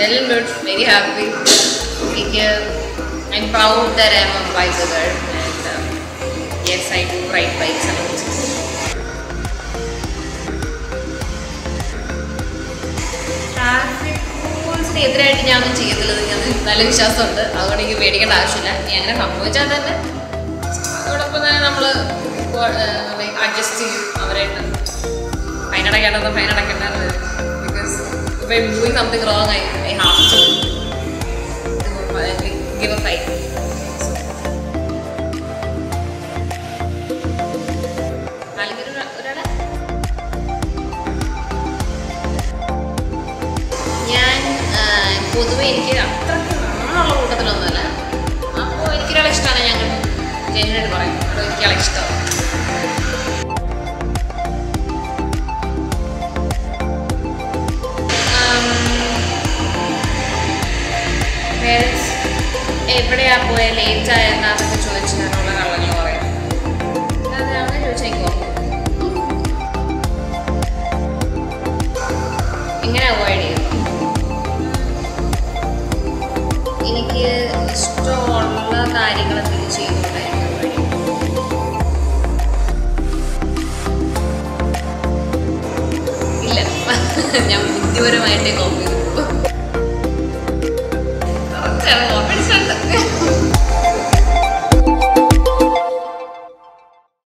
well good very happy എനിക്ക് I am proud that I am a bike girl and yes I do ride bikes and traffic റൂൾസിന് എതിരായിട്ട് ഞാനൊന്നും ചെയ്യത്തില്ലെന്ന് ഞാൻ നല്ല വിശ്വാസമുണ്ട് അതുകൊണ്ട് എനിക്ക് പേടിക്കേണ്ട ആവശ്യമില്ല ഇനി അങ്ങനെ സംഭവിച്ചാൽ തന്നെ അതോടൊപ്പം തന്നെ നമ്മൾ അഡ്ജസ്റ്റ് ചെയ്യും അവരായിട്ട് ഫൈൻ അടയ്ക്കേണ്ടത് ഫൈൻ അടയ്ക്കേണ്ടത് ബിക്കോസ് ഇപ്പം I doing something wrong I I have to give a fine അല്ലെങ്കിൽ ഒരു- ഒരാളെ ഞാൻ ആ, പൊതുവെ എനിക്ക് അത്രയ്ക്ക് നാണുള്ള കൂട്ടത്തിലൊന്നുമല്ല അപ്പോൾ എനിക്കൊരാളെ ഇഷ്ടമാണ് ഞങ്ങൾ ജെന്യൂനായിട്ട് പറയും അപ്പോൾ എനിക്കാളെ ഇഷ്ടമാണ് പേരൻസ് എവിടെയാ പോയ ലേറ്റ് ആയെന്നാന്നൊക്കെ ചോദിച്ചു ഞാനുള്ള കള്ളങ്ങൾ പറയാം അല്ലാതെ അങ്ങനെ ചോദിച്ചേക്കോ എങ്ങനെ അവോയ്ഡ് ചെയ്യും എനിക്ക് ഇഷ്ടമുള്ള കാര്യങ്ങൾ എന്തെങ്കിലും ചെയ്യുന്നുണ്ടായിരുന്നു ഇല്ല ഞാൻ ബുദ്ധിപരമായിട്ടേ കോപ്പി കോപ്പി അടിച്ചിട്ടുണ്ട്